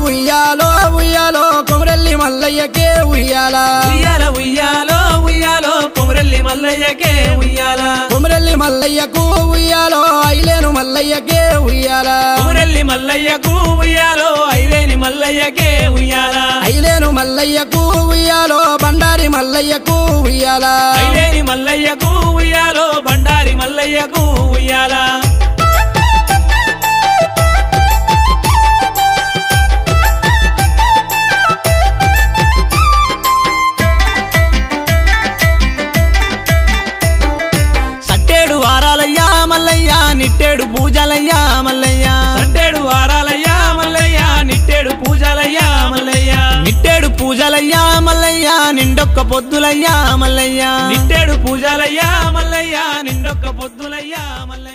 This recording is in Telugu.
ఉయ్యాలో ఉయ్యాలో కొమరెల్లి మల్లయ్యకే ఉయ్యాల ఉయ్యాల ఉయ్యాలో ఉయ్యాలో కొమరెల్లి మల్లయ్యకే ఉయ్యాల కొమరెల్లి మల్లయ్యకు ఉయ్యాలో ఐలేను మల్లయ్యకే ఉయ్యాల కొమరెల్లి మల్లయ్యకు ఉయ్యాలో ఐలేని మల్లయ్యకే ఉయ్యాల ఐలేను మల్లయ్యకు ఉయ్యాలో బండారి మల్లయ్యకు ఉయ్యాల ఐలేని మల్లయ్యకు ఉయ్యాలో బండారి మల్లయ్యకు ఉయ్యాల సట్టేడు వారాలయ్యా మల్లయ్య నిట్టేడు పూజలయ్యా మల్లయ్య సంటేడు వారాలయ్యా మల్లయ్య నిట్టేడు పూజలయ్యా మల్లయ్య నిట్టేడు పూజలయ్యా మల్లయ్య నిండొక్క పొద్దులయ్యా మల్లయ్య నిట్టేడు పూజలయ్యా మల్లయ్య నిండొక్క పొద్దులయ్యా మల్లయ్య